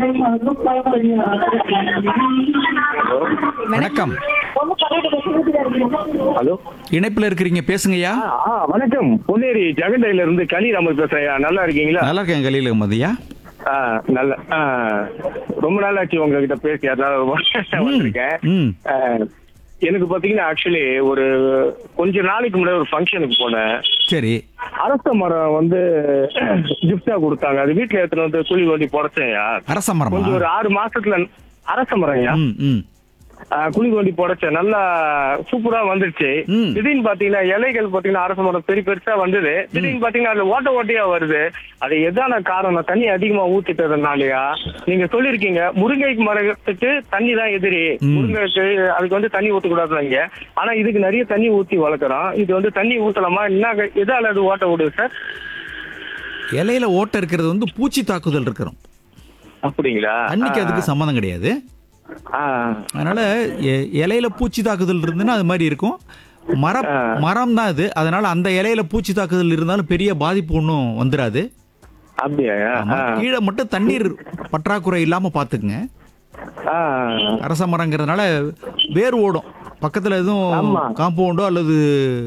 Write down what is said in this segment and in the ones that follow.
வணக்கம் ஹலோ இணைப்புல இருக்கிறீங்க பேசுங்கய்யா ஆ வணக்கம் பொன்னேரி ஜெகண்டையில இருந்து கலிராமர் பேசுறேன் நல்லா இருக்கீங்களா நல்லா இருக்கேன் கலீல் அகமதியா ஆ, நல்ல ஆ, ரொம்ப நாள் ஆச்சு உங்ககிட்ட பேசி அதனால வந்திருக்கேன் ம் ஆ, எனக்கு பாத்தீங்கன்னா ஆக்சுவலி ஒரு கொஞ்ச நாளைக்கு முன்னாடி ஒரு ஃபங்க்ஷனுக்கு போனேன் சரி அரச மரம் வந்து கிஃப்டா கொடுத்தாங்க அது வீட்டுல எடுத்துட்டு வந்து குழி ஓண்டி புடைச்சேன்யா அரச மரமா கொஞ்சம் ஒரு ஆறு மாசத்துல அரச மரம்யா ம் ம் ஆ, குழி தோண்டி புடைச்சேன் நல்லா சூப்பரா வந்துருச்சு ம். திடீர்னு பாத்தீங்கன்னா இலைகள் பாத்தீங்கன்னா அரச மரம் பெரிய பெருசா வந்தது திடீர்னு பாத்தீங்கன்னா அதுல ஓட்ட ஓட்டையா வருது அது எதான காரணம் தண்ணி அதிகமா ஊத்திட்டதுனாலயா நீங்க சொல்லிருக்கீங்க முருங்கை மரத்துக்கு தண்ணி தான் எதிரி ம். முருங்கைக்கு அதுக்கு வந்து தண்ணி ஊத்தக்கூடாதுங்க ஆனா இதுக்கு நிறைய தண்ணி ஊத்தி வளர்க்குறோம் இது வந்து தண்ணி ஊத்தலாமா என்ன எதால அது ஓட்ட விடுது சார் இலையில ஓட்டை இருக்கிறது வந்து பூச்சி தாக்குதல் இருக்கிறோம் அப்படிங்களா தண்ணிக்கு அதுக்கு சம்மந்தம் கிடையாது ஆ, அதனால எ- இலையில பூச்சி தாக்குதல் இருந்துன்னா அது மாதிரி இருக்கும் மரம் மரம் தான் இது அதனால அந்த இலையில பூச்சி தாக்குதல் இருந்தாலும் பெரிய பாதிப்பு ஒன்றும் வந்துடாது அப்படியா ஆமா. ஆ, கீழே மட்டும் தண்ணீர் பற்றாக்குறை இல்லாம பாத்துக்குங்க ஆ, அரச மரங்கிறதுனால வேர் ஓடும் பக்கத்துல எதுவும் ஆமா. காம்பவுண்டோ அல்லது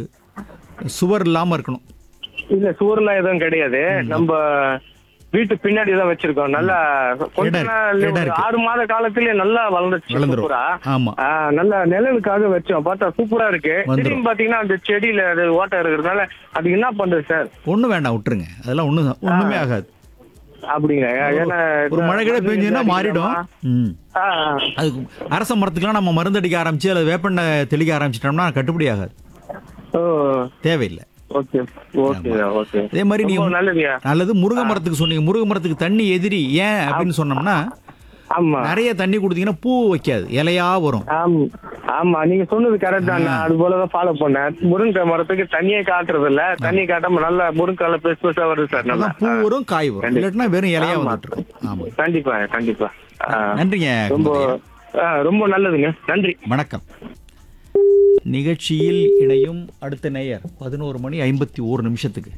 சுவர் இல்லாம இருக்கணும் இல்ல சூரெல்லாம் எதுவும் கிடையாது நம்ம வீட்டு பின்னாடி தான் வச்சிருக்கோம் நல்லா கொஞ்ச இடம் இருக்கு, நாள் இடம் ஒரு இருக்கு. ஆறு மாத காலத்திலே நல்லா வளர்ந்துச்சு வளர்ந்துரும். சூப்பரா ஆமா ஆ, நல்லா நிழலுக்காக வச்சோம் பார்த்தா சூப்பரா இருக்கு வந்துரும். திடீர்னு பாத்தீங்கன்னா அந்த செடியில அது ஓட்டை இருக்கிறதுனால அது என்ன பண்றது சார் ஒண்ணும் வேண்டாம் விட்டுருங்க அதெல்லாம் ஒண்ணு ஒண்ணுமே ஆகாது அப்படிங்க ஏன்னா ஒரு மழை கிட்ட பெஞ்சுன்னா மாறிடும் ம். ஆ, அதுக்கு அரச மரத்துக்குலாம் நம்ம மருந்தடிக்க ஆரம்பிச்சு அல்லது வேப்பெண்ணை தெளிக்க ஆரம்பிச்சிட்டோம்னா கட்டுப்படி ஆகாது ஓ தேவையில்லை ஓகே ஓகே ஓகே அதே மாதிரி நீங்க ரொம்ப நல்லதுங்க நல்லது முருங்கை மரத்துக்கு சொன்னீங்க முருங்கை மரத்துக்கு தண்ணி எதிரி ஏன் அப்படின்னு சொன்னோம்னா ஆமா நிறைய தண்ணி கொடுத்தீங்கன்னா பூ வைக்காது இலையா வரும் ஆமா ஆமா நீங்க சொன்னது கரெக்ட் தான் நான் அது போலதான் ஃபாலோ பண்ணேன் முருங்கை மரத்துக்கு தண்ணியே காட்டுறது இல்ல தண்ணி காட்டாம நல்லா முருங்கால பெருசு பெருசா வருது சார் நல்லா அதான் பூ வரும் காய் வரும் கண்டிப்பா. இல்லாட்டினா வெறும் இலையா ஆமா. வந்துட்டு இருக்கும் ஆமா கண்டிப்பா கண்டிப்பா ஆ, நன்றிங்க ரொம்ப குமுதையா. ஆ, ரொம்ப நல்லதுங்க நன்றி வணக்கம் நிகழ்ச்சியில் இணையும் அடுத்த நேயர் பதினோரு மணி ஐம்பத்தி ஓரு நிமிஷத்துக்கு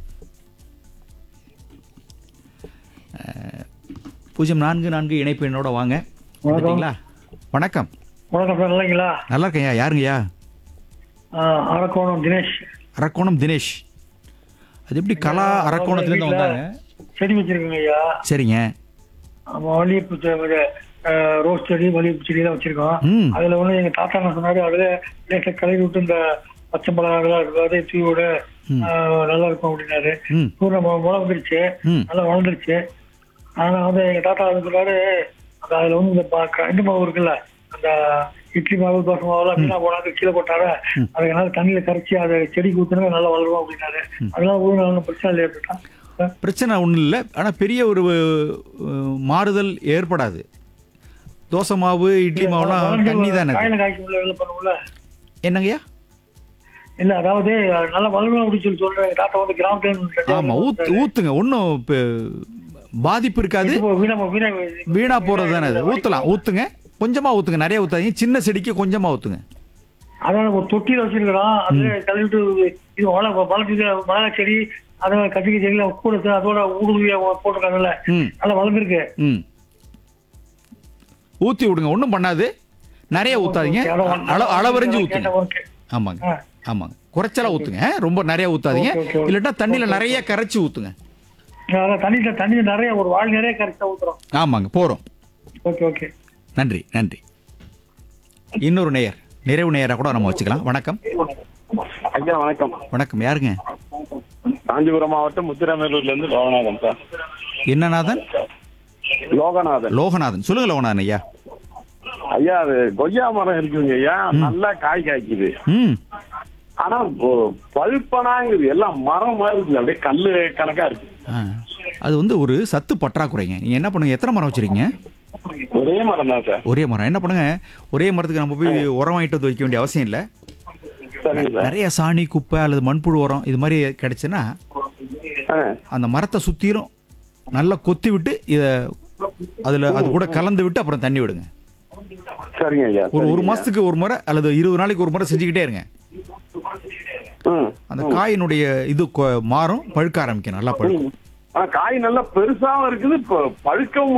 அஹ், பூஜ்ஜியம் நான்கு நான்கு இணைப்பு என்னோட வாங்க வந்துட்டீங்களா வணக்கம் வணக்கம் சார் இல்லைங்களா நல்லா இருக்கேன்யா யாருங்கய்யா அரக்கோணம் தினேஷ் அரக்கோணம் தினேஷ் அது எப்படி கலா அரக்கோணத்துலேருந்து வந்தாங்க செடி வச்சிருக்கோங்க ஐயா சரிங்க நம்ம மல்லிகைப்பூ செ- அஹ், ரோஸ் செடி மல்லிகைப்பூ செடி எல்லாம் வச்சிருக்கோம் ம் அதுல ஒண்ணு எங்க தாத்தா என்ன சொன்னாரு அதுல லேசா கலரி விட்டு இந்த பச்சை மிளகாலாம் இருக்காது தீவோட ம். அஹ், நல்லா இருக்கும் அப்படின்னாரு ம் சூரிய முளை வந்துருச்சு ம் நல்லா வளர்ந்துருச்சு ஆனா வந்து எங்க தாத்தா வந்து சொன்னாரு அந்த அதுல வந்து இந்த ப- க- இந்த மாவு இருக்குல்ல அந்த இட்லி மாவு தோசை மாவுலாம் வீணா போனாங்க கீழே போட்டாரு அதனால தண்ணியில கரைச்சி அதை செடிக்கு ஊத்துனா நல்லா வளரும் அப்படின்னாரு அதனால ஒரு நாள் பிரச்சனை இல்லை அப்படின்னா பிரச்சனை ஒன்றும் இல்லை ஆனால் பெரிய ஒரு அஹ், மாறுதல் ஏற்படாது தோசை மாவு இட்லி மாவுலாம் தண்ணி தானே அது. காயில காய்க்கும் வேலை பண்ணுவோம்ல என்னங்கய்யா இல்ல அதாவது நல்லா வளரும் அப்படின்னு சொல்லி சொல்றேன் எங்க தாத்தா வந்து கிராமத்துல ஆமா ஊத் ஊத்துங்க ஒன்றும் பாதிப்பு இருக்காது வீணா வீணா வீணா போறது தானே அது ஊத்தலாம் ஊத்துங்க கொஞ்சமா ஊத்துங்க நிறைய ஊத்தாதீங்க சின்ன செடிக்கு கொஞ்சமா ஊத்துங்க அதான் ஒரு தொட்டியில வச்சிருக்கிறோம் அதுல கழுவிட்டு இது வள வளர்ச்சி மிளகா செடி அதை கத்திரிக்காய் செடியில கூட சேர்த்து அதோட ஊடுருவியா போட்டிருக்காங்கல்ல ம் நல்லா வளர்ந்துருக்கு ம் ஊத்தி விடுங்க ஒன்றும் பண்ணாது நிறைய ஊத்தாதீங்க அளவு அளவறிஞ்சு ஊத்துங்க ஓகே ஆமாங்க ஆ. ஆமாங்க குறைச்சலா ஊத்துங்க ரொம்ப நிறைய ஊத்தாதீங்க ஓகே, ஓகே, ஓகே. இல்லாட்டா தண்ணியில நிறைய கரைச்சி ஊத்துங்க அதான் தண்ணியில தண்ணி நிறைய ஒரு வாழ் நிறைய கரைச்சா ஊத்துறோம் ஆமாங்க போறோம் ஓகே ஓகே நன்றி நன்றி இன்னொரு நேயர் நிறைவு நேயரா கூட நம்ம வச்சுக்கலாம் வணக்கம் ஐயா வணக்கம் வணக்கம் யாருங்க காஞ்சிபுரம் மாவட்டம் முத்திராமேலூர்ல இருந்து லோகநாதன் சார் என்னநாதன் லோகநாதன் லோகநாதன் சொல்லுங்க லோகநாதன் ஐயா ஐயா அது கொய்யா மரம் இருக்குங்க ஐயா நல்லா காய் காய்க்குது ம் ஆனா ஒ- பழுப்பனாங்குது எல்லாம் மரம் மாதிரி இருக்குது அப்படியே கல்லு கணக்கா இருக்கு ஆ. அது வந்து ஒரு சத்து பற்றாக்குறைங்க நீங்க என்ன பண்ணுங்க எத்தனை மரம் வச்சிருக்கீங்க ஒரே மரம் தான் சார் ஒரே மரம் என்ன பண்ணுங்க ஒரே மரத்துக்கு நம்ம போய் உரம் வாங்கிட்டு வந்து வைக்க வேண்டிய அவசியம் இல்லை சரிங்க சார் நிறைய சாணி குப்பை அல்லது மண்புழு உரம் இது மாதிரி கிடைச்சுன்னா ஆ, அந்த மரத்தை சுத்திரும் நல்லா கொத்தி விட்டு இத அதுல அது கூட கலந்து விட்டு அப்புறம் தண்ணி விடுங்க சரிங்க ஐயா ஒரு ஒரு சரிங்க. மாசத்துக்கு ஒரு முறை அல்லது இருபது நாளைக்கு ஒரு முறை செஞ்சுக்கிட்டே இருங்க ம். அந்த காயினுடைய இது கொ- மாறும் பழுக்க ஆரம்பிக்கும் நல்லா பழுக்கும் ஆனா காய் நல்லா பெருசாவும் இருக்குது ப- பழுக்கவும்